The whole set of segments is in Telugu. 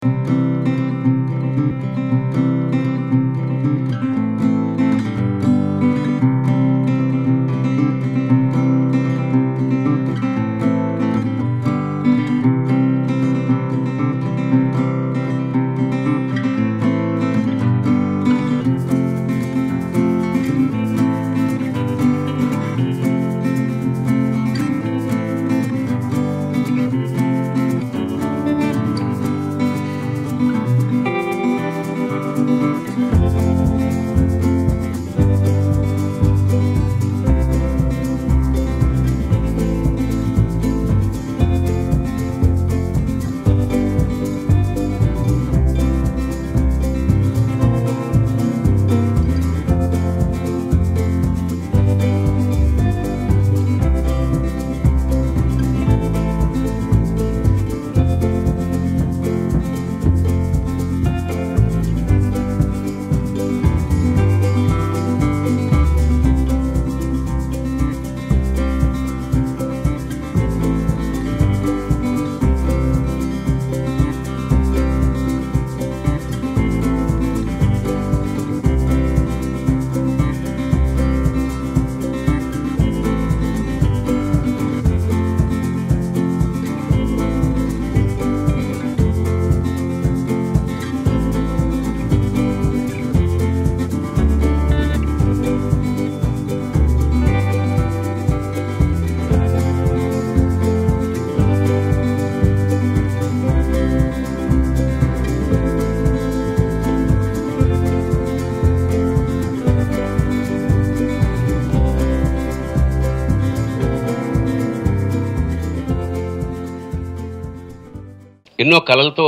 ఎన్నో కళలతో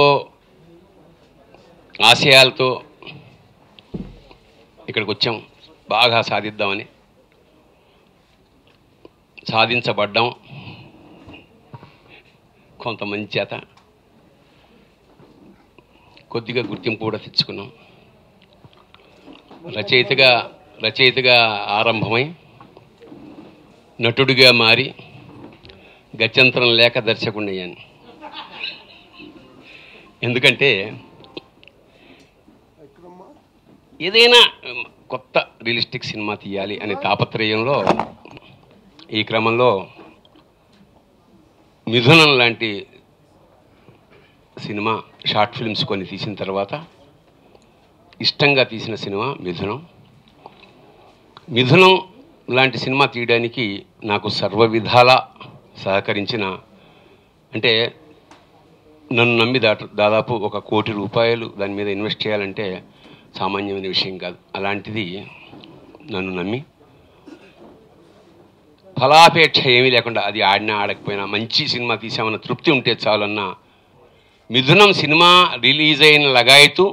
ఆశయాలతో ఇక్కడికి వచ్చాం బాగా సాధిద్దామని సాధించబడ్డాం కొంతమంది చేత కొద్దిగా గుర్తింపు కూడా తెచ్చుకున్నాం రచయితగా రచయితగా ఆరంభమై నటుడిగా మారి గత్యంతరం లేక దర్శకుడినయ్యాను ఎందుకంటే ఏదైనా ఉమ్, కొత్త రియలిస్టిక్ సినిమా తీయాలి అనే తాపత్రయంలో ఈ క్రమంలో మిథునం లాంటి సినిమా షార్ట్ ఫిల్మ్స్ కొన్ని తీసిన తర్వాత ఇష్టంగా తీసిన సినిమా మిథునం మిథునం లాంటి సినిమా తీయడానికి నాకు సర్వ విధాలా సహకరించిన అంటే నన్ను నమ్మి దాట దాదాపు ఒక కోటి రూపాయలు దాని మీద ఇన్వెస్ట్ చేయాలంటే సామాన్యమైన విషయం కాదు అలాంటిది నన్ను నమ్మి ఫలాపేక్ష ఏమీ లేకుండా అది ఆడినా ఆడకపోయినా మంచి సినిమా తీసామన్న తృప్తి ఉంటే చాలన్న మిథునం సినిమా రిలీజ్ అయిన లగాయతు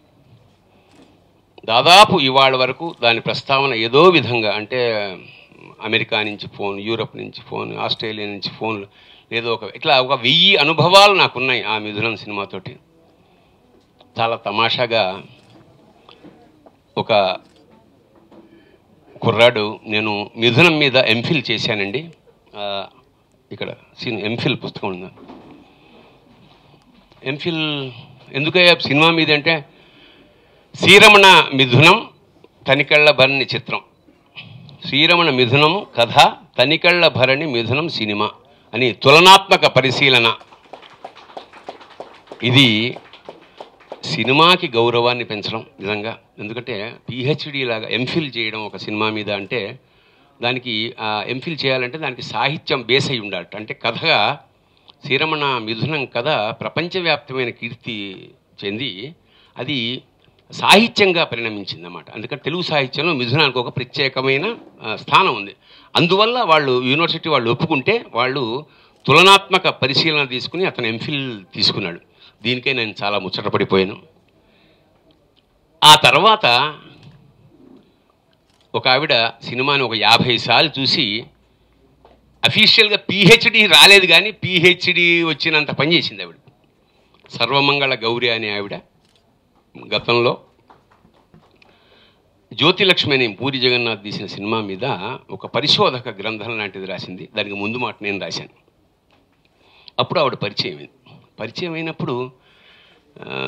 దాదాపు ఇవాళ వరకు దాని ప్రస్తావన ఏదో విధంగా అంటే అమెరికా నుంచి ఫోన్ యూరప్ నుంచి ఫోన్ ఆస్ట్రేలియా నుంచి ఫోన్ ఏదో ఒక ఇట్లా ఒక వెయ్యి అనుభవాలు నాకున్నాయి ఆ మిథునం సినిమాతోటి చాలా తమాషాగా ఒక కుర్రాడు నేను మిథునం మీద ఎంఫిల్ చేశానండి ఆ, ఇక్కడ సిన్ ఎంఫిల్ పుస్తకం ఉంది ఎంఫిల్ ఎందుకయ్యా సినిమా మీద అంటే శ్రీరమణ మిథునం తనికళ్ళ భరణి చిత్రం శ్రీరమణ మిథునం కథ తనికళ్ళ భరణి మిథునం సినిమా అని తులనాత్మక పరిశీలన ఇది సినిమాకి గౌరవాన్ని పెంచడం నిజంగా ఎందుకంటే పిహెచ్డి లాగా ఎంఫిల్ చేయడం ఒక సినిమా మీద అంటే దానికి ఎంఫిల్ చేయాలంటే దానికి సాహిత్యం బేస్ అయి ఉండాలట అంటే కథగా శ్రీరమణ మిథునం కథ ప్రపంచవ్యాప్తమైన కీర్తి చెంది అది సాహిత్యంగా పరిణమించింది అన్నమాట అందుకని తెలుగు సాహిత్యంలో మిథునానికి ఒక ప్రత్యేకమైన ఆ, స్థానం ఉంది అందువల్ల వాళ్ళు యూనివర్సిటీ వాళ్ళు ఒప్పుకుంటే వాళ్ళు తులనాత్మక పరిశీలన తీసుకుని అతను ఎంఫిల్ తీసుకున్నాడు దీనికే నేను చాలా ముచ్చటపడిపోయాను ఆ తర్వాత ఒక ఆవిడ సినిమాని ఒక యాభై సార్లు చూసి అఫీషియల్గా పిహెచ్డి రాలేదు కానీ పిహెచ్డి వచ్చినంత పని చేసింది ఆవిడ సర్వమంగళ గౌరి అనే ఆవిడ గతంలో జ్యోతిలక్ష్మి అని పూరి జగన్నాథ్ తీసిన సినిమా మీద ఒక పరిశోధక గ్రంథం లాంటిది రాసింది దానికి ముందు మాట నేను రాశాను అప్పుడు ఆవిడ పరిచయం అయింది పరిచయం అయినప్పుడు ఆ,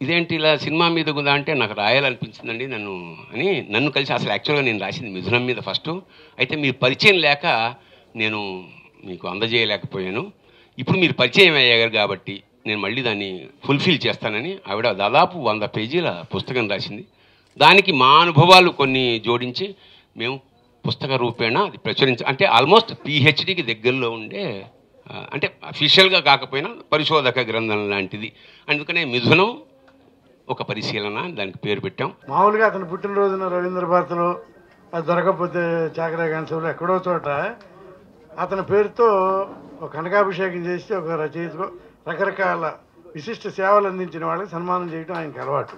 ఇదేంటి ఇలా సినిమా మీద ఉందా అంటే నాకు రాయాలనిపించిందండి నన్ను అని నన్ను కలిసి అసలు యాక్చువల్గా నేను రాసింది మిథునం మీద ఫస్ట్ అయితే మీరు పరిచయం లేక నేను మీకు అందజేయలేకపోయాను ఇప్పుడు మీరు పరిచయం అయ్యారు కాబట్టి నేను మళ్ళీ దాన్ని ఫుల్ఫిల్ చేస్తానని ఆవిడ దాదాపు వంద పేజీల పుస్తకం రాసింది దానికి మా అనుభవాలు కొన్ని జోడించి మేము పుస్తక రూపేణ అది ప్రచురించ అంటే ఆల్మోస్ట్ పిహెచ్డికి దగ్గరలో ఉండే ఆ, అంటే అఫీషియల్గా కాకపోయినా పరిశోధక గ్రంథం లాంటిది అందుకనే మిథునం ఒక పరిశీలన అని దానికి పేరు పెట్టాం మామూలుగా అతను పుట్టినరోజున రవీంద్ర భారతిలో అది దొరకకపోతే చాకరా గంశంలో ఎక్కడో చోట అతని పేరుతో ఒక కనకాభిషేకం చేసి ఒక రచయితకు రకరకాల విశిష్ట సేవలు అందించిన వాళ్ళకి సన్మానం చేయడం ఆయనకి అలవాటు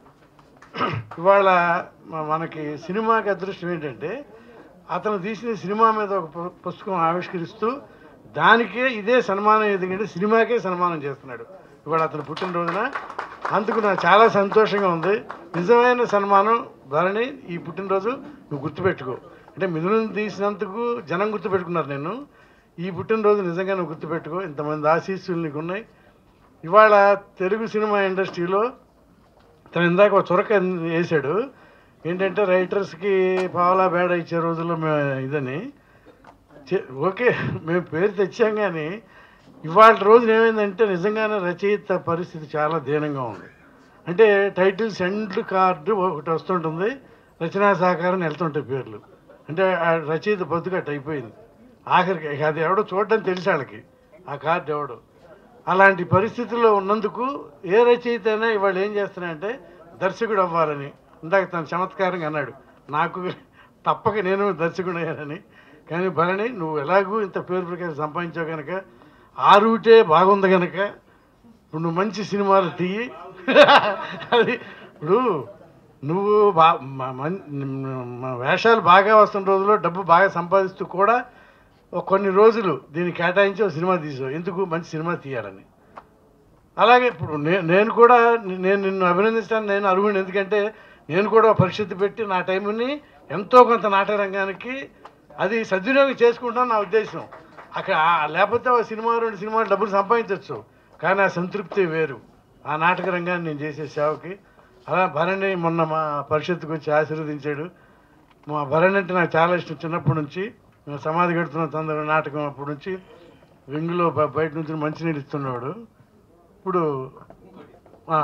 ఇవాళ మ- మనకి సినిమాకి అదృష్టం ఏంటంటే అతను తీసిన సినిమా మీద ఒక పు- పుస్తకం ఆవిష్కరిస్తూ దానికే ఇదే సన్మానం ఎందుకంటే సినిమాకే సన్మానం చేస్తున్నాడు ఇవాళ అతను పుట్టినరోజున అందుకు నాకు చాలా సంతోషంగా ఉంది నిజమైన సన్మానం ధరణి ఈ పుట్టినరోజు నువ్వు గుర్తుపెట్టుకో అంటే మిథునం తీసినందుకు జనం గుర్తుపెట్టుకున్నారు నేను ఈ పుట్టినరోజు నిజంగా నువ్వు గుర్తుపెట్టుకో ఇంతమంది ఆశీస్సులు నీకు ఉన్నాయి ఇవాళ తెలుగు సినిమా ఇండస్ట్రీలో తను ఇందాక ఒక చురక వేసాడు ఏంటంటే రైటర్స్కి పావలా బేడ ఇచ్చే రోజుల్లో మే ఇదని చే- ఓకే మేము పేరు తెచ్చాం కానీ ఇవాళ రోజున ఏమైందంటే నిజంగానే రచయిత పరిస్థితి చాలా దీనంగా ఉంది అంటే టైటిల్స్ ఎండ్ కార్డు ఒకటి వస్తుంటుంది రచనా సహకారం వెళ్తుంటాయి పేర్లు అంటే ఆ రచయిత బతుకట్టు అయిపోయింది ఆఖరికి ఇక అది ఎవడో చూడడం తెలిసి వాళ్ళకి ఆ కార్డు ఎవడో అలాంటి పరిస్థితుల్లో ఉన్నందుకు ఏ రచయిత అయినా ఇవాళ ఏం చేస్తున్నాయంటే దర్శకుడు అవ్వాలని ఇందాక తను చమత్కారంగా అన్నాడు నాకు తప్పక నేను దర్శకుడు అయ్యానని కానీ భరణి నువ్వు ఎలాగూ ఇంత పేరు ప్రకారం సంపాదించావు కనుక ఆ రూటే బాగుంది కనుక ఇప్పుడు నువ్వు మంచి సినిమాలు తీయి అది ఇప్పుడు నువ్వు బా మ- మన్- మ- వేషాలు బాగా వస్తున్న రోజుల్లో డబ్బు బాగా సంపాదిస్తూ కూడా ఒక కొన్ని రోజులు దీన్ని కేటాయించి ఒక సినిమా తీసావు ఎందుకు మంచి సినిమా తీయాలని అలాగే ఇప్పుడు నే నేను కూడా ని- నేను నిన్ను అభినందిస్తాను నేను అరుగుని ఎందుకంటే నేను కూడా ఒక పరిస్థితి పెట్టి నా టైంని ఎంతో కొంత నాటక రంగానికి అది సద్వినియోగం చేసుకుంటాను నా ఉద్దేశం అక్కడ ఆ- లేకపోతే ఒక సినిమా రెండు సినిమాలు డబ్బులు సంపాదించవచ్చు కానీ ఆ సంతృప్తి వేరు ఆ నాటక రంగాన్ని నేను చేసే సేవకి అలా భరణి మొన్న మా పరిషత్తుకు వచ్చి ఆశీర్వదించాడు మా భరణి అంటే నాకు చాలా ఇష్టం చిన్నప్పటి నుంచి మేము సమాధి కడుతున్న తొందర నాటకం అప్పటి నుంచి వింగులో బ- బయట నుంచి మంచినీళ్ళు ఇస్తున్నాడు ఇప్పుడు ఆ.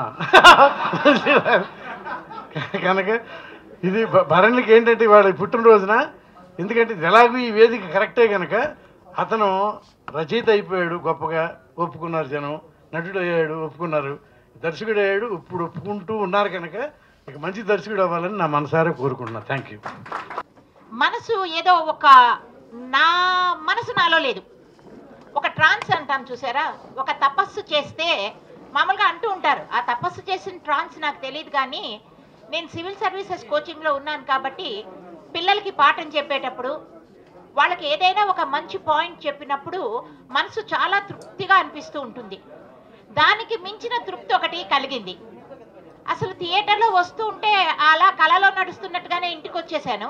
కనుక ఇది భ- భరణికి ఏంటంటే వాడు పుట్టినరోజున ఎందుకంటే ఇది ఎలాగూ ఈ వేదిక కరెక్టే కనుక అతను రచయిత అయిపోయాడు గొప్పగా ఒప్పుకున్నారు జనం నటుడు అయ్యాడు ఒప్పుకున్నారు దర్శకుడు అయ్యాడు ఇప్పుడు ఒప్పుకుంటూ ఉన్నారు కనుక ఇక మంచి దర్శకుడు అవ్వాలని నా మనసారా కోరుకుంటున్నా థ్యాంక్ యూ మనసు ఏదో ఒక నా మనసు నాలో లేదు ఒక ట్రాన్స్ అంటాం చూసారా ఒక తపస్సు చేస్తే మామూలుగా అంటూ ఉంటారు ఆ తపస్సు చేసిన ట్రాన్స్ నాకు తెలియదు కానీ నేను సివిల్ సర్వీసెస్ కోచింగ్లో ఉన్నాను కాబట్టి పిల్లలకి పాఠం చెప్పేటప్పుడు వాళ్ళకి ఏదైనా ఒక మంచి పాయింట్ చెప్పినప్పుడు మనసు చాలా తృప్తిగా అనిపిస్తూ ఉంటుంది దానికి మించిన తృప్తి ఒకటి కలిగింది అసలు థియేటర్లో వస్తూ ఉంటే అలా కళలో నడుస్తున్నట్టుగానే ఇంటికి వచ్చేసాను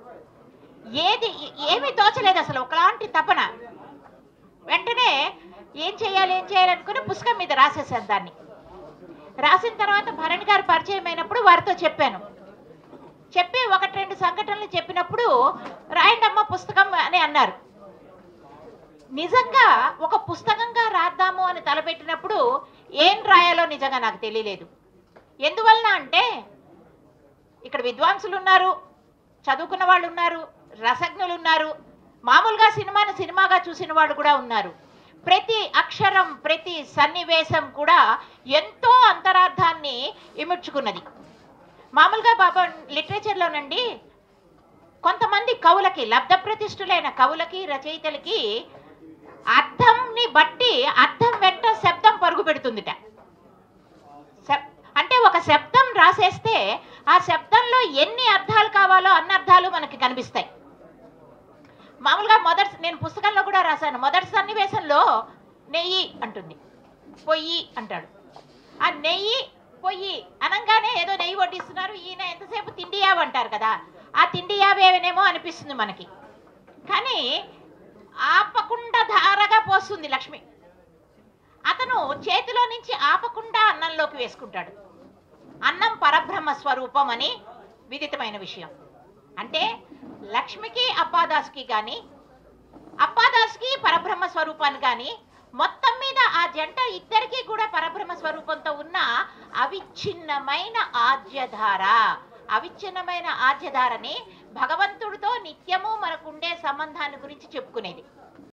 ఏది ఏమీ తోచలేదు అసలు ఒకలాంటి తపన వెంటనే ఏం చేయాలి ఏం చేయాలి అనుకుని పుస్తకం మీద రాసేసాను దాన్ని రాసిన తర్వాత భరణ్ గారు పరిచయం అయినప్పుడు వారితో చెప్పాను చెప్పి ఒకటి రెండు సంఘటనలు చెప్పినప్పుడు రాయండమ్మ పుస్తకం అని అన్నారు నిజంగా ఒక పుస్తకంగా రాద్దాము అని తలపెట్టినప్పుడు ఏం రాయాలో నిజంగా నాకు తెలియలేదు ఎందువలన అంటే ఇక్కడ విద్వాంసులు ఉన్నారు చదువుకున్న వాళ్ళు ఉన్నారు రసజ్ఞులు ఉన్నారు మామూలుగా సినిమాని సినిమాగా చూసిన వాళ్ళు కూడా ఉన్నారు ప్రతి అక్షరం ప్రతి సన్నివేశం కూడా ఎంతో అంతరార్థాన్ని ఇముడ్చుకున్నది మామూలుగా బాబా లిటరేచర్లోనండి కొంతమంది కవులకి లబ్ధ ప్రతిష్ఠులైన కవులకి రచయితలకి అర్థంని బట్టి అర్థం వెంట శబ్దం పరుగు పెడుతుందిట శబ్- అంటే ఒక శబ్దం రాసేస్తే ఆ శబ్దంలో ఎన్ని అర్థాలు కావాలో అన్ని అర్థాలు మనకి కనిపిస్తాయి మామూలుగా మొదటి నేను పుస్తకంలో కూడా రాశాను మొదటి సన్నివేశంలో నెయ్యి అంటుంది పొయ్యి అంటాడు ఆ నెయ్యి పొయ్యి అనగానే ఏదో నెయ్యి వడ్డిస్తున్నారు ఈయన ఎంతసేపు తిండి యావ అంటారు కదా ఆ తిండి యావేనేమో అనిపిస్తుంది మనకి కానీ ఆపకుండా ధారగా పోస్తుంది లక్ష్మి అతను చేతిలో నుంచి ఆపకుండా అన్నంలోకి వేసుకుంటాడు అన్నం పరబ్రహ్మ స్వరూపం అని విదితమైన విషయం అంటే లక్ష్మికి అప్పాదాస్కి కానీ అప్పాదాస్కి పరబ్రహ్మ స్వరూపాన్ని కానీ మొత్తం మీద ఆ జంట ఇద్దరికీ కూడా పరబ్రహ్మ స్వరూపంతో ఉన్న అవిచ్ఛిన్నమైన ఆద్యధార అవిచ్ఛిన్నమైన ఆద్యధారని భగవంతుడితో నిత్యము మనకుండే సంబంధాన్ని గురించి చెప్పుకునేది